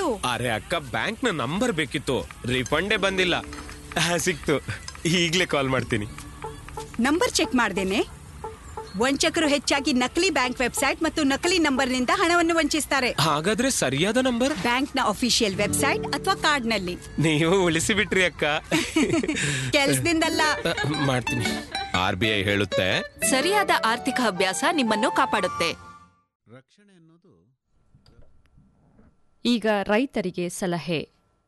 ಅರೆ ಅಕ್ಕ ಬ್ಯಾಂಕ್ ನ ನಂಬರ್ ಬೇಕಿತ್ತು ರಿಫಂಡೇ ಬಂದಿಲ್ಲ ಆ, ಸಿಕ್ತು ಈಗ್ಲೇ ಕಾಲ್ ಮಾಡ್ತೀನಿ ನಂಬರ್ ಚೆಕ್ ಮಾಡ್ದೇನೆ ವಂಚಕರು ಹೆಚ್ಚಾಗಿ ನಕಲಿ ಬ್ಯಾಂಕ್ ವೆಬ್ಸೈಟ್ ಮತ್ತು ನಕಲಿ ನಂಬರ್ನಿಂದ ಹಣವನ್ನು ವಂಚಿಸ್ತಾರೆ ಹಾಗಾದ್ರೆ ಸರಿಯಾದ ನಂಬರ್ ಬ್ಯಾಂಕ್ನ ಅಫಿಷಿಯಲ್ ವೆಬ್ಸೈಟ್ ಅಥವಾ ಕಾರ್ಡ್ನಲ್ಲಿ ನೀವು ಉಳಿಸಿ ಬಿಟ್ರಿ ಅಕ್ಕ ಕೆಲ್ಸದಿಂದಲ್ಲ ಆ, ಮಾಡ್ತೀನಿ ಆರ್ ಬಿ ಐ ಹೇಳುತ್ತೆ ಸರಿಯಾದ ಆರ್ಥಿಕ ಅಭ್ಯಾಸ ನಿಮ್ಮನ್ನು ಕಾಪಾಡುತ್ತೆ ಈಗ ರೈತರಿಗೆ ಸಲಹೆ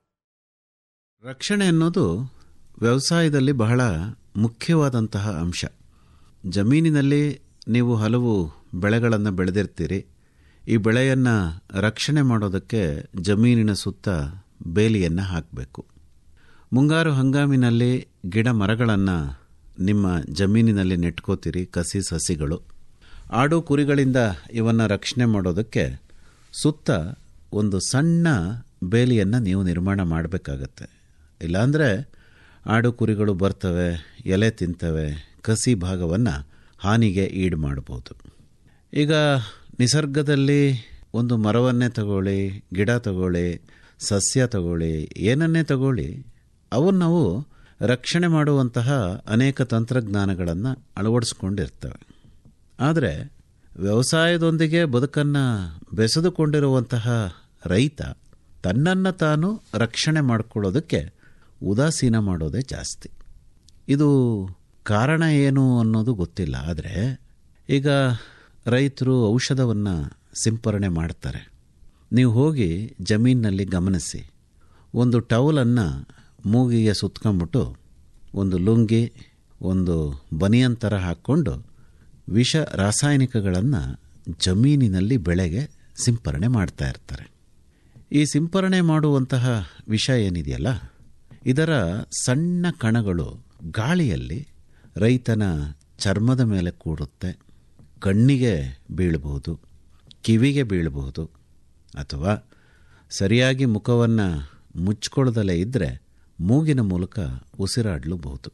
ರಕ್ಷಣೆ ಅನ್ನೋದು ವ್ಯವಸಾಯದಲ್ಲಿ ಬಹಳ ಮುಖ್ಯವಾದಂತಹ ಅಂಶ ಜಮೀನಿನಲ್ಲಿ ನೀವು ಹಲವು ಬೆಳೆಗಳನ್ನು ಬೆಳೆದಿರ್ತೀರಿ ಈ ಬೆಳೆಯನ್ನು ರಕ್ಷಣೆ ಮಾಡೋದಕ್ಕೆ ಜಮೀನಿನ ಸುತ್ತ ಬೇಲಿಯನ್ನು ಹಾಕಬೇಕು ಮುಂಗಾರು ಹಂಗಾಮಿನಲ್ಲಿ ಗಿಡ ಮರಗಳನ್ನು ನಿಮ್ಮ ಜಮೀನಿನಲ್ಲಿ ನೆಟ್ಕೋತೀರಿ ಕಸಿ ಸಸಿಗಳು ಆಡು ಕುರಿಗಳಿಂದ ಇವನ್ನು ರಕ್ಷಣೆ ಮಾಡೋದಕ್ಕೆ ಸುತ್ತ ಒಂದು ಸಣ್ಣ ಬೇಲಿಯನ್ನು ನೀವು ನಿರ್ಮಾಣ ಮಾಡಬೇಕಾಗತ್ತೆ ಇಲ್ಲಾಂದರೆ ಆಡು ಕುರಿಗಳು ಬರ್ತವೆ ಎಲೆ ತಿಂತವೆ ಕಸಿ ಭಾಗವನ್ನು ಹಾನಿಗೆ ಈಡು ಮಾಡ್ಬೋದು ಈಗ ನಿಸರ್ಗದಲ್ಲಿ ಒಂದು ಮರವನ್ನೇ ತಗೊಳ್ಳಿ ಗಿಡ ತಗೊಳ್ಳಿ ಸಸ್ಯ ತಗೊಳ್ಳಿ ಏನನ್ನೇ ತಗೊಳ್ಳಿ ಅವನ್ನು ನಾವು ರಕ್ಷಣೆ ಮಾಡುವಂತಹ ಅನೇಕ ತಂತ್ರಜ್ಞಾನಗಳನ್ನು ಅಳವಡಿಸ್ಕೊಂಡಿರ್ತವೆ ಆದರೆ ವ್ಯವಸಾಯದೊಂದಿಗೆ ಬದುಕನ್ನು ಬೆಸೆದುಕೊಂಡಿರುವಂತಹ ರೈತ ತನ್ನನ್ನು ತಾನು ರಕ್ಷಣೆ ಮಾಡಿಕೊಳ್ಳೋದಕ್ಕೆ ಉದಾಸೀನ ಮಾಡೋದೇ ಜಾಸ್ತಿ ಇದು ಕಾರಣ ಏನು ಅನ್ನೋದು ಗೊತ್ತಿಲ್ಲ ಆದರೆ ಈಗ ರೈತರು ಔಷಧವನ್ನು ಸಿಂಪರಣೆ ಮಾಡ್ತಾರೆ ನೀವು ಹೋಗಿ ಜಮೀನಿನಲ್ಲಿ ಗಮನಿಸಿ ಒಂದು ಟವಲನ್ನು ಮೂಗಿಗೆ ಸುತ್ಕೊಂಬಿಟ್ಟು ಒಂದು ಲುಂಗಿ ಒಂದು ಬನಿಯನ್ ಥರ ಹಾಕ್ಕೊಂಡು ವಿಷ ರಾಸಾಯನಿಕಗಳನ್ನು ಜಮೀನಿನಲ್ಲಿ ಬೆಳೆಗೆ ಸಿಂಪರಣೆ ಮಾಡ್ತಾ ಇರ್ತಾರೆ ಈ ಸಿಂಪರಣೆ ಮಾಡುವಂತಹ ವಿಷ ಏನಿದೆಯಲ್ಲ ಇದರ ಸಣ್ಣ ಕಣಗಳು ಗಾಳಿಯಲ್ಲಿ ರೈತನ ಚರ್ಮದ ಮೇಲೆ ಕೂಡುತ್ತೆ ಕಣ್ಣಿಗೆ ಬೀಳಬಹುದು ಕಿವಿಗೆ ಬೀಳಬಹುದು ಅಥವಾ ಸರಿಯಾಗಿ ಮುಖವನ್ನು ಮುಚ್ಕೊಳ್ಳದಲೇ ಇದ್ದರೆ ಮೂಗಿನ ಮೂಲಕ ಉಸಿರಾಡಲೂಬಹುದು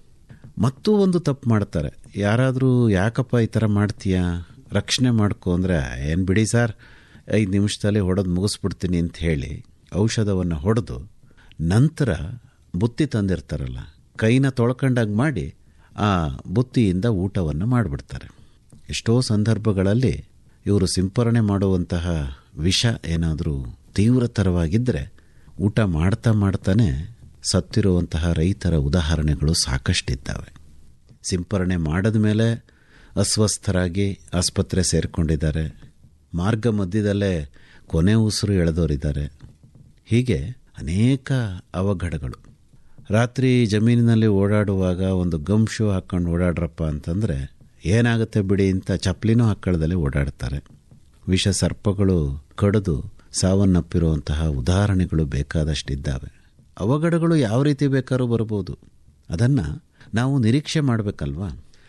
ಮತ್ತೂ ಒಂದು ತಪ್ಪು ಮಾಡ್ತಾರೆ ಯಾರಾದರೂ ಯಾಕಪ್ಪ ಈ ಥರ ಮಾಡ್ತೀಯಾ ರಕ್ಷಣೆ ಮಾಡ್ಕೊ ಅಂದರೆ ಏನು ಬಿಡಿ ಸರ್ ಐದು ನಿಮಿಷದಲ್ಲಿ ಹೊಡೆದು ಮುಗಿಸ್ಬಿಡ್ತೀನಿ ಅಂತ ಹೇಳಿ ಔಷಧವನ್ನು ಹೊಡೆದು ನಂತರ ಬುತ್ತಿ ತಂದಿರ್ತಾರಲ್ಲ ಕೈನ ತೊಳ್ಕೊಂಡಾಗ ಮಾಡಿ ಆ ಬುತ್ತಿಯಿಂದ ಊಟವನ್ನು ಮಾಡಿಬಿಡ್ತಾರೆ ಎಷ್ಟೋ ಸಂದರ್ಭಗಳಲ್ಲಿ ಇವರು ಸಿಂಪರಣೆ ಮಾಡುವಂತಹ ವಿಷ ಏನಾದರೂ ತೀವ್ರತರವಾಗಿದ್ದರೆ ಊಟ ಮಾಡ್ತಾ ಮಾಡ್ತಾನೆ ಸತ್ತಿರುವಂತಹ ರೈತರ ಉದಾಹರಣೆಗಳು ಸಾಕಷ್ಟಿದ್ದಾವೆ ಸಿಂಪರಣೆ ಮಾಡಿದ ಮೇಲೆ ಅಸ್ವಸ್ಥರಾಗಿ ಆಸ್ಪತ್ರೆ ಸೇರಿಕೊಂಡಿದ್ದಾರೆ ಮಾರ್ಗ ಮಧ್ಯದಲ್ಲೇ ಕೊನೆ ಉಸಿರು ಎಳೆದವರಿದ್ದಾರೆ ಹೀಗೆ ಅನೇಕ ಅವಘಡಗಳು ರಾತ್ರಿ ಜಮೀನಿನಲ್ಲಿ ಓಡಾಡುವಾಗ ಒಂದು ಗಮ್ ಶೂ ಹಾಕ್ಕೊಂಡು ಓಡಾಡ್ರಪ್ಪ ಅಂತಂದರೆ ಏನಾಗುತ್ತೆ ಬಿಡಿ ಅಂತ ಚಪ್ಪಲಿನೂ ಹಾಕೊಳ್ಳದಲ್ಲೇ ಓಡಾಡ್ತಾರೆ ವಿಷ ಸರ್ಪಗಳು ಕಡಿದು ಸಾವನ್ನಪ್ಪಿರುವಂತಹ ಉದಾಹರಣೆಗಳು ಬೇಕಾದಷ್ಟಿದ್ದಾವೆ ಅವಘಡಗಳು ಯಾವ ರೀತಿ ಬೇಕಾದ್ರೂ ಬರ್ಬೋದು ಅದನ್ನು ನಾವು ನಿರೀಕ್ಷೆ ಮಾಡಬೇಕಲ್ವಾ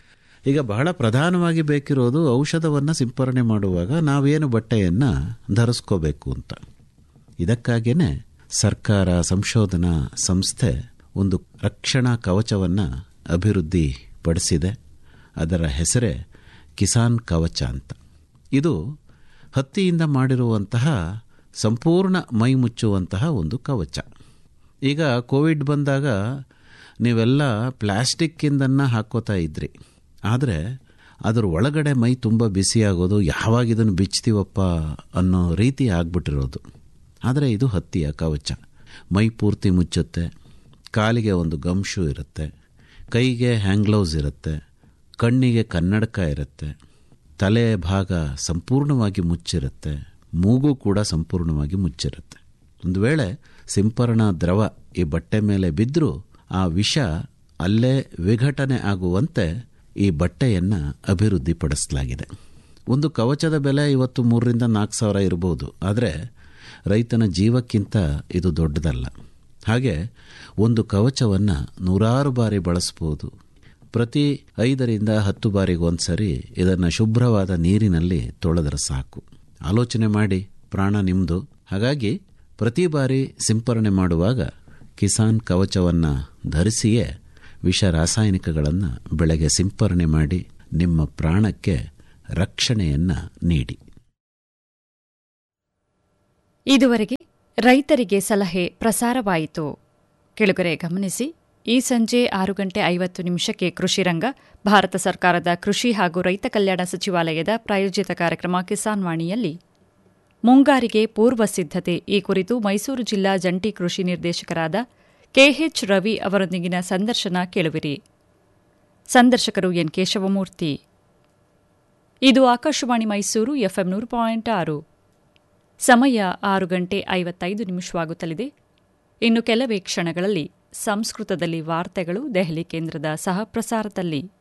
ಈಗ ಬಹಳ ಪ್ರಧಾನವಾಗಿ ಬೇಕಿರೋದು ಔಷಧವನ್ನು ಸಿಂಪರಣೆ ಮಾಡುವಾಗ ನಾವೇನು ಬಟ್ಟೆಯನ್ನು ಧರಿಸ್ಕೋಬೇಕು ಅಂತ ಇದಕ್ಕಾಗಿಯೇ ಸರ್ಕಾರ ಸಂಶೋಧನಾ ಸಂಸ್ಥೆ ಒಂದು ರಕ್ಷಣಾ ಕವಚವನ್ನು ಅಭಿವೃದ್ಧಿ ಪಡಿಸಿದೆ ಅದರ ಹೆಸರೇ ಕಿಸಾನ್ ಕವಚ ಅಂತ ಇದು ಹತ್ತಿಯಿಂದ ಮಾಡಿರುವಂತಹ ಸಂಪೂರ್ಣ ಮೈ ಮುಚ್ಚುವಂತಹ ಒಂದು ಕವಚ ಈಗ ಕೋವಿಡ್ ಬಂದಾಗ ನೀವೆಲ್ಲ ಪ್ಲ್ಯಾಸ್ಟಿಕ್ಕಿಂದನ್ನು ಹಾಕ್ಕೋತಾ ಇದ್ರಿ ಆದರೆ ಅದರ ಒಳಗಡೆ ಮೈ ತುಂಬ ಬಿಸಿಯಾಗೋದು ಯಾವಾಗ ಇದನ್ನು ಬಿಚ್ತೀವಪ್ಪ ಅನ್ನೋ ರೀತಿ ಆಗ್ಬಿಟ್ಟಿರೋದು ಆದರೆ ಇದು ಹತ್ತಿಯ ಕವಚ ಮೈ ಪೂರ್ತಿ ಮುಚ್ಚುತ್ತೆ ಕಾಲಿಗೆ ಒಂದು ಗಮ್ಶು ಇರುತ್ತೆ ಕೈಗೆ ಹ್ಯಾಂಡ್ ಗ್ಲೌಸ್ ಇರುತ್ತೆ ಕಣ್ಣಿಗೆ ಕನ್ನಡಕ ಇರುತ್ತೆ ತಲೆ ಭಾಗ ಸಂಪೂರ್ಣವಾಗಿ ಮುಚ್ಚಿರುತ್ತೆ ಮೂಗು ಕೂಡ ಸಂಪೂರ್ಣವಾಗಿ ಮುಚ್ಚಿರುತ್ತೆ ಒಂದು ವೇಳೆ ಸಿಂಪರಣಾ ದ್ರವ ಈ ಬಟ್ಟೆ ಮೇಲೆ ಬಿದ್ದರೂ ಆ ವಿಷ ಅಲ್ಲೇ ವಿಘಟನೆ ಆಗುವಂತೆ ಈ ಬಟ್ಟೆಯನ್ನು ಅಭಿವೃದ್ಧಿಪಡಿಸಲಾಗಿದೆ ಒಂದು ಕವಚದ ಬೆಲೆ ಇವತ್ತು ಮೂರರಿಂದ ನಾಲ್ಕು ಸಾವಿರ ಇರಬಹುದು ಆದರೆ ರೈತನ ಜೀವಕ್ಕಿಂತ ಇದು ದೊಡ್ಡದಲ್ಲ ಹಾಗೆ ಒಂದು ಕವಚವನ್ನು ನೂರಾರು ಬಾರಿ ಬಳಸ್ಬೋದು ಪ್ರತಿ ಐದರಿಂದ ಹತ್ತು ಬಾರಿಗೆ ಒಂದು ಸರಿ ಇದನ್ನು ಶುಭ್ರವಾದ ನೀರಿನಲ್ಲಿ ತೊಳೆದರೆ ಸಾಕು ಆಲೋಚನೆ ಮಾಡಿ ಪ್ರಾಣ ನಿಮ್ಮದು ಹಾಗಾಗಿ ಪ್ರತಿ ಬಾರಿ ಸಿಂಪರಣೆ ಮಾಡುವಾಗ ಕಿಸಾನ್ ಕವಚವನ್ನು ಧರಿಸಿಯೇ ವಿಷ ರಾಸಾಯನಿಕಗಳನ್ನು ಬೆಳೆಗೆ ಸಿಂಪರಣೆ ಮಾಡಿ ನಿಮ್ಮ ಪ್ರಾಣಕ್ಕೆ ರಕ್ಷಣೆಯನ್ನು ನೀಡಿ ಇದುವರೆಗೆ ರೈತರಿಗೆ ಸಲಹೆ ಪ್ರಸಾರವಾಯಿತು ಕೆಳಗರೆ ಗಮನಿಸಿ ಈ ಸಂಜೆ ಆರು ಗಂಟೆ ಐವತ್ತು ನಿಮಿಷಕ್ಕೆ ಕೃಷಿ ರಂಗ ಭಾರತ ಸರ್ಕಾರದ ಕೃಷಿ ಹಾಗೂ ರೈತ ಕಲ್ಯಾಣ ಸಚಿವಾಲಯದ ಪ್ರಾಯೋಜಿತ ಕಾರ್ಯಕ್ರಮ ಕಿಸಾನ್ ವಾಣಿಯಲ್ಲಿ ಮುಂಗಾರಿಗೆ ಪೂರ್ವ ಸಿದ್ಧತೆ ಈ ಕುರಿತು ಮೈಸೂರು ಜಿಲ್ಲಾ ಜಂಟಿ ಕೃಷಿ ನಿರ್ದೇಶಕರಾದ ಕೆಎಚ್ ರವಿ ಅವರೊಂದಿಗಿನ ಸಂದರ್ಶನ ಕೇಳುವಿರಿ ಸಂದರ್ಶಕರು ಎನ್ ಕೇಶವಮೂರ್ತಿ ಇದು ಆಕಾಶವಾಣಿ ಮೈಸೂರು ಎಫ್ಎಂ ನೂರು ಪಾಯಿಂಟ್ ಆರು ಸಮಯ ಆರು ಗಂಟೆ ಐವತ್ತೈದು ನಿಮಿಷವಾಗುತ್ತಲಿದೆ ಇನ್ನು ಕೆಲವೇ ಕ್ಷಣಗಳಲ್ಲಿ ಸಂಸ್ಕೃತದಲ್ಲಿ ವಾರ್ತೆಗಳು ದೆಹಲಿ ಕೇಂದ್ರದ ಸಹ ಪ್ರಸಾರದಲ್ಲಿ